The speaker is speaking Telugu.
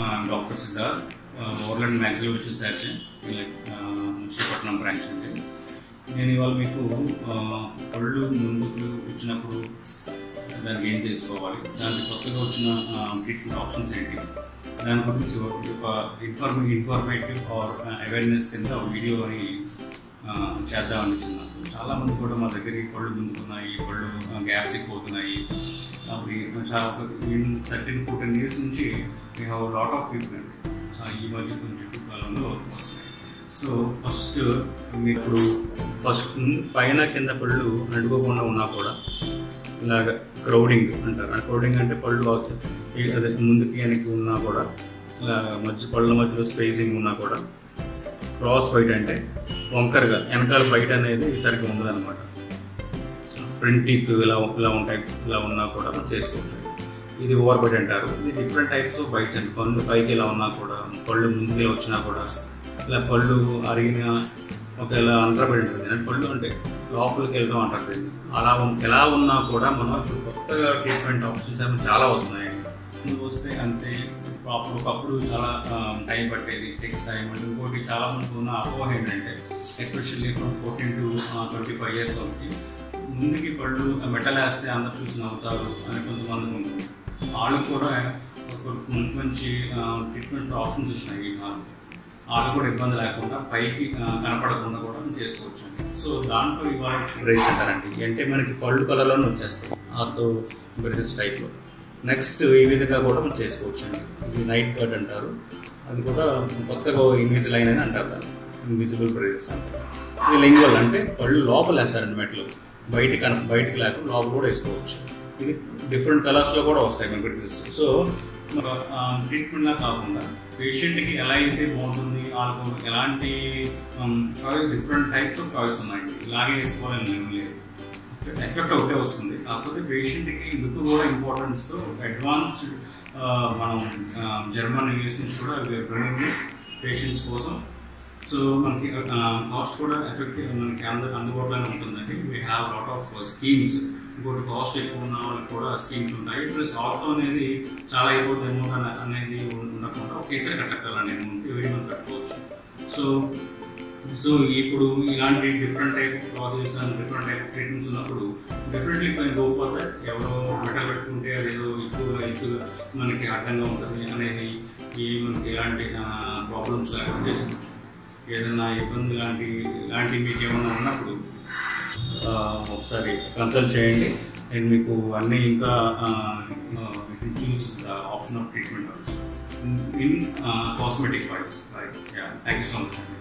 Doctor Siddharth oral and maxillofacial surgeon Visakhapatnam branch అండి నేను ఇవాళ మీకు ఆ, పళ్ళు ముందుకు వచ్చినప్పుడు దానికి ఏం చేసుకోవాలి దానికి కొత్తగా వచ్చిన ట్రీట్మెంట్ ఆప్షన్స్ ఏంటి దాని గురించి ఒక ఇన్ఫర్మే ఇన్ఫర్మేటివ్ ఆర్ అవేర్నెస్ కింద ఒక వీడియో అని ఆ, చేద్దామని వచ్చినాను చాలామంది కూడా మా దగ్గరికి పళ్ళు ముందుకున్నాయి పళ్ళు గ్యాప్స్ ఎక్కువ అవుతున్నాయి అప్పుడు చాలా థర్టీన్ ఫోర్టీన్ ఇయర్స్ నుంచి we have lot of treatment చాలా ఈ మధ్య కొంచెం కాలంలో వస్తున్నాయి సో ఫస్ట్ మీరు ఇప్పుడు ఫస్ట్ పైన కింద పళ్ళు నడుకోకుండా ఉన్నా కూడా ఇలాగ క్రౌడింగ్ అంటారు ఆ క్రౌడింగ్ అంటే పళ్ళు అవుతాయి అదే ముందుకి వెనక్కి ఉన్నా కూడా ఇలా మధ్య పళ్ళ మధ్యలో స్పేసింగ్ ఉన్నా కూడా క్రాస్ బైట్ అంటే వంకరగా వెనకాల బయట అనేది సరిగ్గా ఉండదన్నమాట ఫ్రంట్ టీత్ ఇలా ఇలా ఉంటాయి ఇలా ఉన్నా కూడా మనం చేసుకోవచ్చు ఇది ఓవర్ బైట్ అంటారు ఇది డిఫరెంట్ టైప్స్ ఆఫ్ బైట్స్ అండి పళ్ళు పైకి ఇలా ఉన్నా కూడా పళ్ళు ముందుకు ఇలా వచ్చినా కూడా ఇలా పళ్ళు అరిగిన ఒక ఇలా అంతరబడి ఉంటుంది అంటే పళ్ళు అంటే లోపలికి వెళ్ళడం అంటారు దీన్ని. అలా ఉన్- ఎలా ఉన్నా కూడా మనం ఇప్పుడు కొత్తగా ట్రీట్మెంట్ ఆప్షన్స్ అనేవి చాలా వస్తున్నాయండి ముందు వస్తే అంతే అప్పుడు ఒకప్పుడు చాలా టైం పట్టేది టెక్స్ టైం అంటే ఇంకోటి చాలా మందికి ఉన్న అపోహ ఏంటంటే especially from fourteen to twenty five years వరకు ముందుకి పళ్ళు మెటల్ వేస్తే అందరు చూసి నవ్వుతారు అని కొంతమంది ఉంటుంది వాళ్ళు కూడా ఒక మంచి మంచి ట్రీట్మెంట్ ఆప్షన్స్ వచ్చినాయి ఈ కాలం వాళ్ళు కూడా ఇబ్బంది లేకుండా పైకి ఆ, కనపడకుండా కూడా మనం చేసుకోవచ్చు సో దాంట్లో ఇవాళ బ్రేస్ అంటారండి అంటే మనకి పళ్ళు కలర్లోనే వచ్చేస్తాయి ఆర్థో బ్రెసెస్ టైప్లో నెక్స్ట్ ఈ విధంగా కూడా మనం చేసుకోవచ్చు అండి ఇది నైట్ కట్ అంటారు అది కూడా కొత్తగా ఇన్విజిల్ లైన్ అని అంటారు దాన్ని ఇన్విజిబుల్ బ్రేసెస్ అంటారు ఇది లింగ్వల్ అంటే పళ్ళు లోపల వేస్తారండి మెట్లు బయట కన బయటకు లేకుండా లోపల కూడా వేసుకోవచ్చు ఇది డిఫరెంట్ కలర్స్లో కూడా వస్తాయి మనకి డ్రెస్సెస్ సో ట్రీట్మెంట్లా కాకుండా పేషెంట్కి ఎలా అయితే బాగుంటుంది వాళ్ళకు ఎలాంటి choice different types of choice ఉన్నాయండి ఇలాగే వేసుకోవాలని ఏం లేదు ఎఫెక్ట్ ఒకటే వస్తుంది కాకపోతే పేషెంట్కి లుక్ కూడా ఇంపార్టెన్స్తో అడ్వాన్స్డ్ మనం జర్మన్ యూఎస్ నుంచి కూడా బ్రింగ్ పేషెంట్స్ కోసం సో మనకి కాస్ట్ కూడా ఎఫెక్టివ్ మనకి అందు అందుబాటులోనే ఉంటుందండి we have lot of schemes ఇంకోటి కాస్ట్ ఎక్కువ ఉన్న వాళ్ళకి కూడా స్కీమ్స్ ఉంటాయి ప్లస్ ఆర్థో అనేది చాలా అయిపోతుందేమో అన- అనేది ఉండకుండా ఒకేసారి కట్టగలని ఎవరి మంత్ కట్టుకోవచ్చు సో సో ఇప్పుడు ఇలాంటి different type of projects and different type of treatments ఉన్నప్పుడు డెఫినెట్లీ కొంచెం గో ఫర్ దట్ ఎవరో మెటల్ పెట్టుకుంటే అదేదో ఎక్కువ ఎక్కువ మనకి అడ్డంగా ఉంటుంది అనేది ఈ మనకి ఎలాంటి ప్రాబ్లమ్స్ లేకుండా చేసుకోవచ్చు ఏదైనా ఇబ్బంది లాంటి ఇలాంటి మీకు ఏమైనా ఉన్నప్పుడు ఆ, ఒకసారి కన్సల్ట్ చేయండి నేను మీకు అన్నీ ఇంకా choose option of treatment also in cosmetic wise right thank you so much